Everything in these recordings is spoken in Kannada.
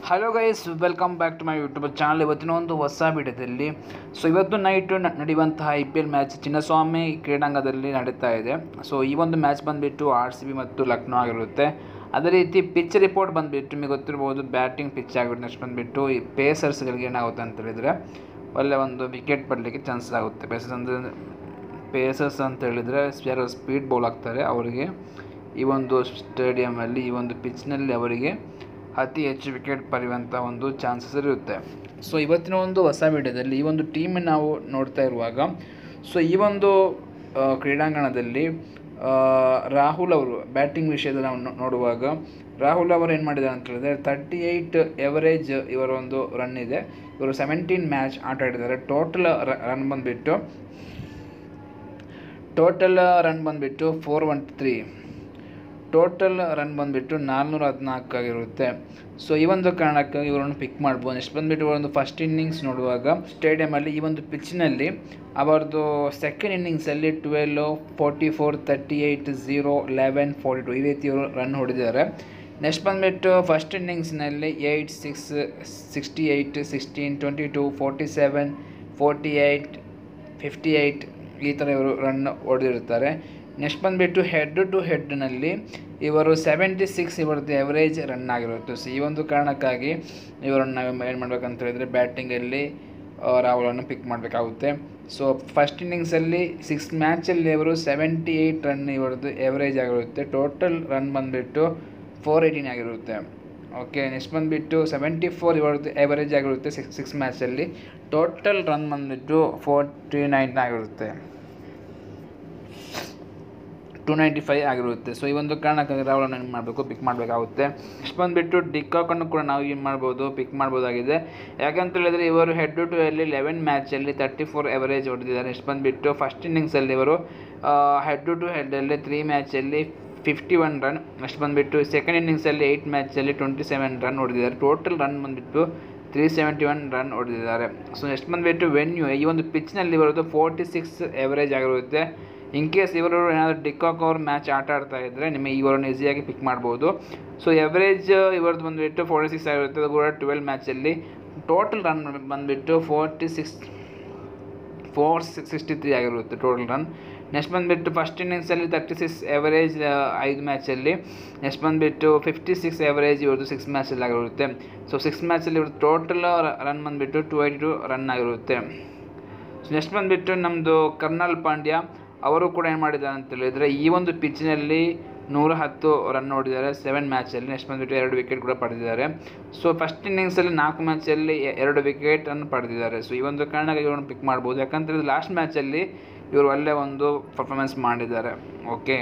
hello guys welcome back to my YouTube channel ಇವತ್ತಿನ ಒಂದು ಹೊಸ ವಿಡಿಯೋದಲ್ಲಿ ಸೊ ಇವತ್ತು ನೈಟು ನಡೆಯುವಂತಹ I P L match Chinnaswamy ಕ್ರೀಡಾಂಗದಲ್ಲಿ ನಡೀತಾ ಇದೆ ಸೊ ಈ ಒಂದು ಮ್ಯಾಚ್ ಬಂದುಬಿಟ್ಟು ಆರ್ ಸಿ ಬಿ ಮತ್ತು ಲಕ್ನೋ ಆಗಿರುತ್ತೆ ಅದೇ ರೀತಿ ಪಿಚ್ ರಿಪೋರ್ಟ್ ಬಂದುಬಿಟ್ಟು ನಿಮಗೆ ಗೊತ್ತಿರ್ಬೋದು ಬ್ಯಾಟಿಂಗ್ ಪಿಚ್ ಆಗಿರುತ್ತೆ ನೆಕ್ಸ್ಟ್ ಬಂದುಬಿಟ್ಟು ಈ ಪೇಸರ್ಸ್ಗಳಿಗೆ ಏನಾಗುತ್ತೆ ಅಂತ ಹೇಳಿದರೆ ಒಳ್ಳೆ ಒಂದು ವಿಕೆಟ್ ಪಡಲಿಕ್ಕೆ ಚಾನ್ಸ್ ಆಗುತ್ತೆ ಪೇಸರ್ಸ್ ಅಂದರೆ ಪೇಸರ್ಸ್ ಅಂತ ಹೇಳಿದರೆ ಯಾರು ಸ್ಪೀಡ್ ಬೌಲ್ ಆಗ್ತಾರೆ ಅವರಿಗೆ ಈ ಒಂದು ಸ್ಟೇಡಿಯಮಲ್ಲಿ ಈ ಒಂದು ಪಿಚ್ನಲ್ಲಿ ಅವರಿಗೆ ಅತಿ ಹೆಚ್ಚು ವಿಕೆಟ್ ಪಡೆಯುವಂಥ ಒಂದು ಚಾನ್ಸಸ್ ಇರುತ್ತೆ ಸೊ ಇವತ್ತಿನ ಒಂದು ಹೊಸ ವಿಡಿಯೋದಲ್ಲಿ ಈ ಒಂದು ಟೀಮ್ ನಾವು ನೋಡ್ತಾ ಇರುವಾಗ ಸೊ ಈ ಒಂದು ಆ, ಕ್ರೀಡಾಂಗಣದಲ್ಲಿ ಆ, ರಾಹುಲ್ ಅವರು ಬ್ಯಾಟಿಂಗ್ ವಿಷಯದಲ್ಲಿ ನಾವು ನೋ- ನೋಡುವಾಗ ರಾಹುಲ್ ಅವರು ಏನು ಮಾಡಿದ್ದಾರೆ ಅಂತ ಹೇಳಿದ್ರೆ ತರ್ಟಿ ಏಯ್ಟ್ ಎವರೇಜ್ ಇವರ ಒಂದು ರನ್ ಇದೆ ಇವರು ಸೆವೆಂಟೀನ್ ಮ್ಯಾಚ್ ಆಟ ಆಡಿದ್ದಾರೆ ಟೋಟಲ್ ರನ್ ಬಂದುಬಿಟ್ಟು ಟೋಟಲ್ ರನ್ ಬಂದುಬಿಟ್ಟು four one three total run ಬಂದುಬಿಟ್ಟು ನಾಲ್ನೂರ ಹದಿನಾಲ್ಕು ಆಗಿರುತ್ತೆ ಸೊ ಈ ಒಂದು ಕಾರಣಕ್ಕೆ ಇವರನ್ನು ಪಿಕ್ ಮಾಡ್ಬೋದು ನೆಕ್ಸ್ಟ್ ಬಂದುಬಿಟ್ಟು ಒಂದು ಫಸ್ಟ್ ಇನ್ನಿಂಗ್ಸ್ ನೋಡುವಾಗ ಸ್ಟೇಡಿಯಮಲ್ಲಿ ಈ ಒಂದು ಪಿಚ್ನಲ್ಲಿ ಅವರದ್ದು ಸೆಕೆಂಡ್ ಇನ್ನಿಂಗ್ಸಲ್ಲಿ twelve forty four thirty eight zero eleven forty two ಈ ರೀತಿ ಇವರು ರನ್ ಹೊಡೆದಿದ್ದಾರೆ ನೆಕ್ಸ್ಟ್ ಬಂದುಬಿಟ್ಟು ಫಸ್ಟ್ ಇನ್ನಿಂಗ್ಸ್ನಲ್ಲಿ eight six sixty eight sixteen twenty two forty seven forty eight fifty eight ಈ ಥರ ಇವರು ರನ್ ಹೊಡೆದಿರ್ತಾರೆ ನೆಕ್ಸ್ಟ್ ಬಂದುಬಿಟ್ಟು ಹೆಡ್ ಟು ಹೆಡ್ನಲ್ಲಿ ಇವರು ಸೆವೆಂಟಿ ಸಿಕ್ಸ್ ಇವರದ್ದು ಎವರೇಜ್ ರನ್ ಆಗಿರುತ್ತೆ ಸೊ ಈ ಒಂದು ಕಾರಣಕ್ಕಾಗಿ ಇವರನ್ನು ನಾವು ಏನು ಮಾಡ್ಬೇಕಂತ ಹೇಳಿದರೆ ಬ್ಯಾಟಿಂಗಲ್ಲಿ ರಾಹುಲನ್ನು ಪಿಕ್ ಮಾಡಬೇಕಾಗುತ್ತೆ ಸೊ ಫಸ್ಟ್ ಇನ್ನಿಂಗ್ಸಲ್ಲಿ ಸಿಕ್ಸ್ ಮ್ಯಾಚಲ್ಲಿ ಇವರು ಸೆವೆಂಟಿ ಏಯ್ಟ್ ರನ್ ಇವರದ್ದು ಎವರೇಜ್ ಆಗಿರುತ್ತೆ ಟೋಟಲ್ ರನ್ ಬಂದುಬಿಟ್ಟು ಫೋರ್ ಏಯ್ಟೀನ್ ಆಗಿರುತ್ತೆ ಓಕೆ ನೆಕ್ಸ್ಟ್ ಬಂದುಬಿಟ್ಟು ಸೆವೆಂಟಿ ಫೋರ್ ಇವರದ್ದು ಎವರೇಜ್ ಆಗಿರುತ್ತೆ ಸಿಕ್ಸ್ ಸಿಕ್ಸ್ ಮ್ಯಾಚಲ್ಲಿ ಟೋಟಲ್ ರನ್ ಬಂದುಬಿಟ್ಟು ಫೋರ್ಟಿ ನೈನ್ ಆಗಿರುತ್ತೆ ಟು ನೈಂಟಿ ಫೈವ್ ಆಗಿರುತ್ತೆ ಸೊ ಈ ಒಂದು ಕಾರಣಕ್ಕಾಗಿ ರಾಹುಲನ್ನು ಏನು ಮಾಡಬೇಕು ಪಿಕ್ ಮಾಡಬೇಕಾಗುತ್ತೆ ನೆಕ್ಸ್ಟ್ ಬಂದುಬಿಟ್ಟು ಡಿಕಾಕನ್ನು ಕೂಡ ನಾವು ಏನು ಮಾಡ್ಬೋದು ಪಿಕ್ ಮಾಡ್ಬೋದಾಗಿದೆ ಯಾಕಂತ ಹೇಳಿದರೆ ಇವರು ಹೆಡ್ ಟು ಅಲ್ಲಿ ಲೆವೆನ್ ಮ್ಯಾಚಲ್ಲಿ ತರ್ಟಿ ಫೋರ್ ಎವರೇಜ್ ಹೊಡೆದಿದ್ದಾರೆ ನೆಕ್ಸ್ಟ್ ಬಂದುಬಿಟ್ಟು ಫಸ್ಟ್ ಇನ್ನಿಂಗ್ಸಲ್ಲಿ ಇವರು ಹೆಡ್ ಟು ಹೆಡ್ಡಲ್ಲಿ ತ್ರೀ ಮ್ಯಾಚಲ್ಲಿ ಫಿಫ್ಟಿ ಒನ್ ರನ್ ನೆಕ್ಸ್ಟ್ ಬಂದುಬಿಟ್ಟು ಸೆಕೆಂಡ್ ಇನ್ನಿಂಗ್ಸಲ್ಲಿ ಏಯ್ಟ್ ಮ್ಯಾಚಲ್ಲಿ ಟ್ವೆಂಟಿ ಸೆವೆನ್ ರನ್ ಹೊಡೆದಿದ್ದಾರೆ ಟೋಟಲ್ ರನ್ ಬಂದುಬಿಟ್ಟು ತ್ರೀ ಸೆವೆಂಟಿ ಒನ್ ರನ್ ಹೊಡೆದಿದ್ದಾರೆ ಸೊ ನೆಕ್ಸ್ಟ್ ಬಂದುಬಿಟ್ಟು ವೆನ್ಯೂ ಈ ಒಂದು ಪಿಚ್ನಲ್ಲಿ ಬರೋದು ಫೋರ್ಟಿ ಸಿಕ್ಸ್ ಎವರೇಜ್ ಆಗಿರುತ್ತೆ ಇನ್ ಕೇಸ್ ಇವರು ಏನಾದರೂ ಡಿಕಾಕ್ ಅವ್ರ ಮ್ಯಾಚ್ ಆಟ ಆಡ್ತಾ ಇದ್ದರೆ ನಿಮಗೆ ಇವರನ್ನು ಈಸಿಯಾಗಿ ಪಿಕ್ ಮಾಡ್ಬೋದು ಸೊ ಎವರೇಜ್ ಇವ್ರದ್ದು ಬಂದುಬಿಟ್ಟು ಫೋರ್ಟಿ ಸಿಕ್ಸ್ ಆಗಿರುತ್ತೆ ಅದು ಕೂಡ ಟ್ವೆಲ್ ಮ್ಯಾಚಲ್ಲಿ ಟೋಟಲ್ ರನ್ ಬಂದುಬಿಟ್ಟು forty six four sixty three ಆಗಿರುತ್ತೆ ಟೋಟಲ್ ರನ್ ನೆಕ್ಸ್ಟ್ ಬಂದುಬಿಟ್ಟು ಫಸ್ಟ್ ಇನ್ನಿಂಗ್ಸಲ್ಲಿ ತರ್ಟಿ ಸಿಕ್ಸ್ ಎವರೇಜ್ ಐದು ಮ್ಯಾಚಲ್ಲಿ ನೆಕ್ಸ್ಟ್ ಬಂದುಬಿಟ್ಟು ಫಿಫ್ಟಿ ಸಿಕ್ಸ್ ಎವರೇಜ್ ಇವ್ರದ್ದು ಸಿಕ್ಸ್ ಮ್ಯಾಚಲ್ಲಿ ಆಗಿರುತ್ತೆ ಸೊ ಸಿಕ್ಸ್ ಮ್ಯಾಚಲ್ಲಿ ಇವ್ರದ್ದು ಟೋಟಲ್ ರನ್ ಬಂದುಬಿಟ್ಟು ಟು ಏಯ್ಟಿ ಟು ರನ್ ಆಗಿರುತ್ತೆ ಸೊ ನೆಕ್ಸ್ಟ್ ಬಂದುಬಿಟ್ಟು ನಮ್ಮದು ಕರ್ನಲ್ ಪಾಂಡ್ಯ ಅವರು ಕೂಡ ಏನು ಮಾಡಿದ್ದಾರೆ ಅಂತ ಹೇಳಿದರೆ ಈ ಒಂದು ಪಿಚ್ನಲ್ಲಿ ನೂರ ಹತ್ತು ರನ್ ಹೊಡಿದ್ದಾರೆ ಸೆವೆನ್ ಮ್ಯಾಚಲ್ಲಿ ನೆಕ್ಸ್ಟ್ ಬಂದುಬಿಟ್ಟು ಎರಡು ವಿಕೆಟ್ ಕೂಡ ಪಡೆದಿದ್ದಾರೆ ಸೊ ಫಸ್ಟ್ ಇನ್ನಿಂಗ್ಸಲ್ಲಿ ನಾಲ್ಕು ಮ್ಯಾಚಲ್ಲಿ ಎರಡು ವಿಕೆಟನ್ನು ಪಡೆದಿದ್ದಾರೆ ಸೊ ಈ ಒಂದು ಕಾರಣಕ್ಕೆ ಇವ್ರನ್ನ ಪಿಕ್ ಮಾಡ್ಬೋದು ಯಾಕಂತ ಹೇಳಿದ್ರೆ ಲಾಸ್ಟ್ ಮ್ಯಾಚಲ್ಲಿ ಇವರು ಒಳ್ಳೆ ಒಂದು ಪರ್ಫಾರ್ಮೆನ್ಸ್ ಮಾಡಿದ್ದಾರೆ ಓಕೆ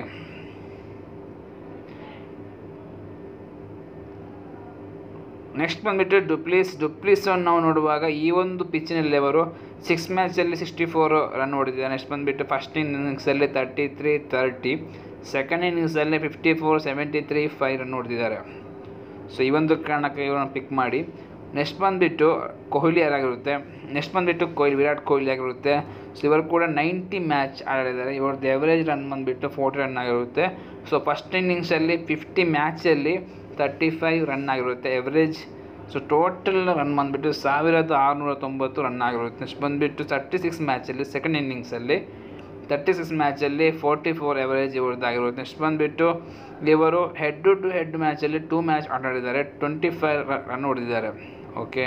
ನೆಕ್ಸ್ಟ್ ಬಂದುಬಿಟ್ಟು ಡುಪ್ಲೀಸ್ ಡುಪ್ಲೀಸನ್ನು ನಾವು ನೋಡುವಾಗ ಈ ಒಂದು ಪಿಚ್ಚಿನಲ್ಲಿ ಅವರು ಸಿಕ್ಸ್ ಮ್ಯಾಚಲ್ಲಿ ಸಿಕ್ಸ್ಟಿ ಫೋರ್ ರನ್ ಹೊಡೆದಿದ್ದಾರೆ ನೆಕ್ಸ್ಟ್ ಬಂದುಬಿಟ್ಟು ಫಸ್ಟ್ ಇನ್ನಿಂಗ್ಸಲ್ಲಿ ತರ್ಟಿ ತ್ರೀ ತರ್ಟಿ ಸೆಕೆಂಡ್ ಇನ್ನಿಂಗ್ಸಲ್ಲಿ fifty four seventy three five run ಹೊಡೆದಿದ್ದಾರೆ ಸೊ ಈ ಒಂದು ಕಾರಣಕ್ಕೆ ಇವರನ್ನು ಪಿಕ್ ಮಾಡಿ ನೆಕ್ಸ್ಟ್ ಬಂದುಬಿಟ್ಟು ಕೊಹ್ಲಿ ಯಾರಾಗಿರುತ್ತೆ ನೆಕ್ಸ್ಟ್ ಬಂದುಬಿಟ್ಟು ಕೊಹ್ಲಿ ವಿರಾಟ್ ಕೊಹ್ಲಿ ಆಗಿರುತ್ತೆ ಸೊ ಇವರು ಕೂಡ ನೈಂಟಿ ಮ್ಯಾಚ್ ಆಡಿದ್ದಾರೆ ಇವ್ರದ್ದು ಎವರೇಜ್ ರನ್ ಬಂದುಬಿಟ್ಟು ಫೋರ್ಟಿ ರನ್ ಆಗಿರುತ್ತೆ ಸೊ ಫಸ್ಟ್ ಇನ್ನಿಂಗ್ಸಲ್ಲಿ ಫಿಫ್ಟಿ ಮ್ಯಾಚಲ್ಲಿ ತರ್ಟಿ ಫೈವ್ ರನ್ ಆಗಿರುತ್ತೆ ಎವರೇಜ್ ಸೊ ಟೋಟಲ್ ರನ್ ಬಂದುಬಿಟ್ಟು ಸಾವಿರದ ಆರುನೂರ ತೊಂಬತ್ತು ರನ್ ಆಗಿರುತ್ತೆ ನೆಕ್ಸ್ಟ್ ಬಂದುಬಿಟ್ಟು ತರ್ಟಿ ಸಿಕ್ಸ್ ಮ್ಯಾಚಲ್ಲಿ ಸೆಕೆಂಡ್ ಇನ್ನಿಂಗ್ಸಲ್ಲಿ ತರ್ಟಿ ಸಿಕ್ಸ್ ಮ್ಯಾಚಲ್ಲಿ ಫೋರ್ಟಿ ಫೋರ್ ಎವರೇಜ್ ಇವ್ರದ್ದಾಗಿರುತ್ತೆ ನೆಕ್ಸ್ಟ್ ಬಂದುಬಿಟ್ಟು ಇವರು ಹೆಡ್ ಟು ಹೆಡ್ ಮ್ಯಾಚಲ್ಲಿ ಟೂ ಮ್ಯಾಚ್ ಆಟ ಆಡಿದ್ದಾರೆ ಟ್ವೆಂಟಿ ಫೈವ್ ರನ್ ಹೊಡೆದಿದ್ದಾರೆ ಓಕೆ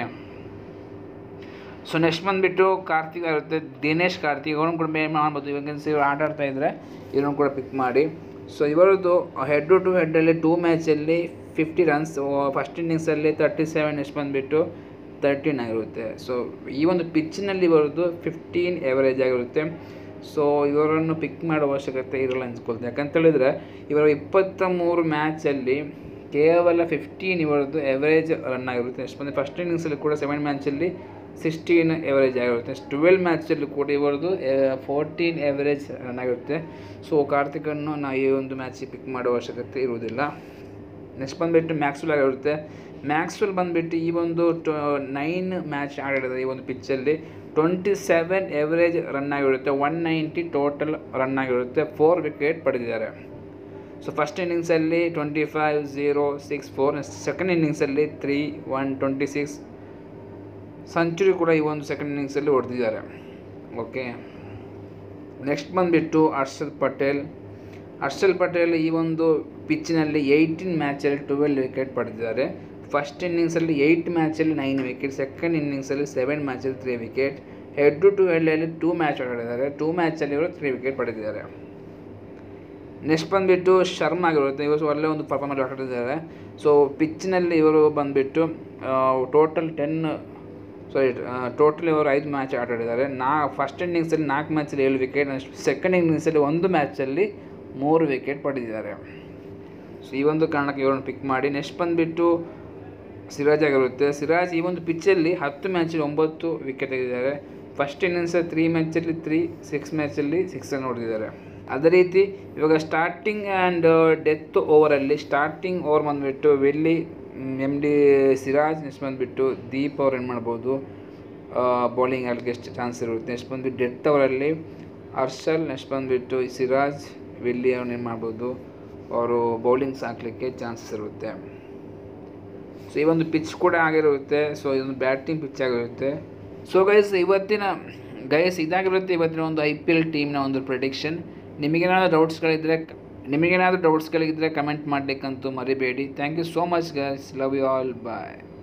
ಸೊ ನೆಕ್ಸ್ಟ್ ಬಂದುಬಿಟ್ಟು ಕಾರ್ತಿಕ್ ಆಗಿರುತ್ತೆ ದಿನೇಶ್ ಕಾರ್ತಿಕ್ ಅವ್ರನ್ನ ಕೂಡ ಬೇರೆ ಮಾಡ್ಬೋದು ಇವಾಗ ಇವ್ರು ಆಟ ಆಡ್ತಾ ಇದ್ದರೆ ಇವ್ರನ್ನ ಕೂಡ ಪಿಕ್ ಮಾಡಿ ಸೊ ಇವರದ್ದು ಹೆಡ್ ಟು ಹೆಡ್ಡಲ್ಲಿ ಟೂ ಮ್ಯಾಚಲ್ಲಿ ಫಿಫ್ಟಿ ರನ್ಸ್ ಫಸ್ಟ್ ಇನ್ನಿಂಗ್ಸಲ್ಲಿ ತರ್ಟಿ ಸೆವೆನ್ ಎಷ್ಟು ಬಂದುಬಿಟ್ಟು ತರ್ಟೀನ್ ಆಗಿರುತ್ತೆ ಸೊ ಈ ಒಂದು ಪಿಚ್ಚಿನಲ್ಲಿ ಇವರದ್ದು ಫಿಫ್ಟೀನ್ ಎವರೇಜ್ ಆಗಿರುತ್ತೆ ಸೊ ಇವರನ್ನು ಪಿಕ್ ಮಾಡೋ ಅವಶ್ಯಕತೆ ಇರಲ್ಲ ಅನ್ಸ್ಕೊಳ್ತೀನಿ ಯಾಕಂತ ಹೇಳಿದ್ರೆ ಇವರ ಇಪ್ಪತ್ತ ಮೂರು ಮ್ಯಾಚಲ್ಲಿ ಕೇವಲ ಫಿಫ್ಟೀನ್ ಇವರದ್ದು ಎವರೇಜ್ ರನ್ ಆಗಿರುತ್ತೆ ನೆಕ್ಸ್ಟ್ ಬಂದು ಫಸ್ಟ್ ಇನ್ನಿಂಗ್ಸಲ್ಲಿ ಕೂಡ ಸೆವೆನ್ ಮ್ಯಾಚಲ್ಲಿ ಸಿಕ್ಸ್ಟೀನ್ ಎವರೇಜ್ ಆಗಿರುತ್ತೆ ನೆಕ್ಸ್ಟ್ ಟ್ವೆಲ್ ಮ್ಯಾಚಲ್ಲಿ ಕೂಡ ಇವರದ್ದು ಫೋರ್ಟೀನ್ ಎವರೇಜ್ ರನ್ ಆಗಿರುತ್ತೆ ಸೊ ಕಾರ್ತಿಕನ್ನು ನಾವು ಈ ಒಂದು ಮ್ಯಾಚಿಗೆ ಪಿಕ್ ಮಾಡೋ ಅವಶ್ಯಕತೆ ಇರುವುದಿಲ್ಲ ನೆಕ್ಸ್ಟ್ ಬಂದುಬಿಟ್ಟು ಮ್ಯಾಕ್ಸ್ವೆಲ್ ಆಗಿರುತ್ತೆ ಮ್ಯಾಕ್ಸ್ವೆಲ್ ಬಂದುಬಿಟ್ಟು ಈ ಒಂದು ಟೊ ನೈನ್ ಮ್ಯಾಚ್ ಆಡಿರೋದು ಈ ಒಂದು ಪಿಚ್ಚಲ್ಲಿ ಟ್ವೆಂಟಿ ಸೆವೆನ್ ಎವರೇಜ್ ರನ್ ಆಗಿರುತ್ತೆ ಒನ್ ನೈಂಟಿ ಟೋಟಲ್ ರನ್ ಆಗಿರುತ್ತೆ ಫೋರ್ ವಿಕೆಟ್ ಪಡೆದಿದ್ದಾರೆ ಸೊ ಫಸ್ಟ್ ಇನ್ನಿಂಗ್ಸಲ್ಲಿ twenty five zero six four second ಇನ್ನಿಂಗ್ಸಲ್ಲಿ three one twenty six century ಕೂಡ ಈ ಒಂದು ಸೆಕೆಂಡ್ ಇನ್ನಿಂಗ್ಸಲ್ಲಿ ಹೊಡೆದಿದ್ದಾರೆ ಓಕೆ ನೆಕ್ಸ್ಟ್ ಬಂದುಬಿಟ್ಟು ಹರ್ಷಲ್ ಪಟೇಲ್ ಹರ್ಷಲ್ ಪಟೇಲ್ ಈ ಒಂದು ಪಿಚ್ಚಿನಲ್ಲಿ ಏಯ್ಟೀನ್ ಮ್ಯಾಚಲ್ಲಿ ಟ್ವೆಲ್ ವಿಕೆಟ್ ಪಡೆದಿದ್ದಾರೆ ಫಸ್ಟ್ ಇನ್ನಿಂಗ್ಸಲ್ಲಿ ಏಯ್ಟ್ ಮ್ಯಾಚಲ್ಲಿ ನೈನ್ ವಿಕೆಟ್ ಸೆಕೆಂಡ್ ಇನ್ನಿಂಗ್ಸಲ್ಲಿ ಸೆವೆನ್ ಮ್ಯಾಚಲ್ಲಿ ತ್ರೀ ವಿಕೆಟ್ ಹೆಡ್ ಟು ಹೆಡ್ಡಲ್ಲಿ ಟೂ ಮ್ಯಾಚ್ ಆಡಿದ್ದಾರೆ ಟೂ ಮ್ಯಾಚಲ್ಲಿ ಇವರು ತ್ರೀ ವಿಕೆಟ್ ಪಡೆದಿದ್ದಾರೆ ನೆಕ್ಸ್ಟ್ ಬಂದುಬಿಟ್ಟು ಶರ್ಮಾ ಆಗಿರುತ್ತೆ ಇವರು ಒಳ್ಳೆ ಒಂದು ಪರ್ಫಾರ್ಮೆನ್ಸ್ ಆಡಿದ್ದಾರೆ ಸೊ ಪಿಚ್ನಲ್ಲಿ ಇವರು ಬಂದುಬಿಟ್ಟು ಟೋಟಲ್ ಟೆನ್ ಸಾರಿ ಟೋಟಲ್ ಇವರು ಐದು ಮ್ಯಾಚ್ ಆಟಾಡಿದ್ದಾರೆ ನಾ ಫಸ್ಟ್ ಇನ್ನಿಂಗ್ಸಲ್ಲಿ ನಾಲ್ಕು ಮ್ಯಾಚಲ್ಲಿ ಏಳು ವಿಕೆಟ್ ಸೆಕೆಂಡ್ ಇನ್ನಿಂಗ್ಸಲ್ಲಿ ಒಂದು ಮ್ಯಾಚಲ್ಲಿ ಮೂರು ವಿಕೆಟ್ ಪಡೆದಿದ್ದಾರೆ ಸೊ ಈ ಒಂದು ಕಾರಣಕ್ಕೆ ಇವರನ್ನು ಪಿಕ್ ಮಾಡಿ ನೆಕ್ಸ್ಟ್ ಬಂದುಬಿಟ್ಟು ಸಿರಾಜ್ ಆಗಿರುತ್ತೆ ಸಿರಾಜ್ ಈ ಒಂದು ಪಿಚ್ಚಲ್ಲಿ ಹತ್ತು ಮ್ಯಾಚಲ್ಲಿ ಒಂಬತ್ತು ವಿಕೆಟ್ ತೆಗೆದಿದ್ದಾರೆ ಫಸ್ಟ್ ಇನ್ನಿಂಗ್ಸ್ ತ್ರೀ ಮ್ಯಾಚಲ್ಲಿ ತ್ರೀ ಸಿಕ್ಸ್ ಮ್ಯಾಚಲ್ಲಿ ಸಿಕ್ಸ್ ರನ್ ಹೊಡೆದಿದ್ದಾರೆ ಅದೇ ರೀತಿ ಇವಾಗ ಸ್ಟಾರ್ಟಿಂಗ್ ಆ್ಯಂಡ್ ಡೆತ್ ಓವರಲ್ಲಿ ಸ್ಟಾರ್ಟಿಂಗ್ ಓವರ್ ಬಂದುಬಿಟ್ಟು ವೆಲ್ಲಿ ಎಮ್ ಡಿ ಸಿರಾಜ್ ನೆಕ್ಸ್ಟ್ ಬಂದುಬಿಟ್ಟು ದೀಪ್ ಅವ್ರು ಏನು ಮಾಡ್ಬೋದು ಬೌಲಿಂಗ್ ಆಗಲಿಕ್ಕೆ ಎಷ್ಟು ಚಾನ್ಸ್ ಇರುತ್ತೆ ನೆಕ್ಸ್ಟ್ ಬಂದುಬಿಟ್ಟು ಡೆತ್ ಅವರಲ್ಲಿ ಹರ್ಷಲ್ ನೆಕ್ಸ್ಟ್ ಬಂದುಬಿಟ್ಟು ಸಿರಾಜ್ ವೆಲ್ಲಿ ಅವ್ರನ್ನ ಏನು ಮಾಡ್ಬೋದು ಅವರು ಬೌಲಿಂಗ್ಸ್ ಹಾಕಲಿಕ್ಕೆ ಚಾನ್ಸಸ್ ಇರುತ್ತೆ ಸೊ ಈ ಒಂದು ಪಿಚ್ ಕೂಡ ಆಗಿರುತ್ತೆ ಸೊ ಇದೊಂದು ಬ್ಯಾಟಿಂಗ್ ಪಿಚ್ ಆಗಿರುತ್ತೆ ಸೊ ಗೈಸ್ ಇವತ್ತಿನ ಗೈಸ್ ಇದಾಗಿರುತ್ತೆ ಇವತ್ತಿನ ಒಂದು ಐ ಪಿ ಎಲ್ ಟೀಮ್ನ ಒಂದು ಪ್ರಿಡಿಕ್ಷನ್ ನಿಮಗೇನಾದರೂ ಡೌಟ್ಸ್ಗಳಿದ್ದರೆ ನಿಮಗೇನಾದರೂ ಡೌಟ್ಸ್ಗಳಿದ್ದರೆ ಕಮೆಂಟ್ ಮಾಡಲಿಕ್ಕಂತೂ ಮರಿಬೇಡಿ thank you so much guys love you all bye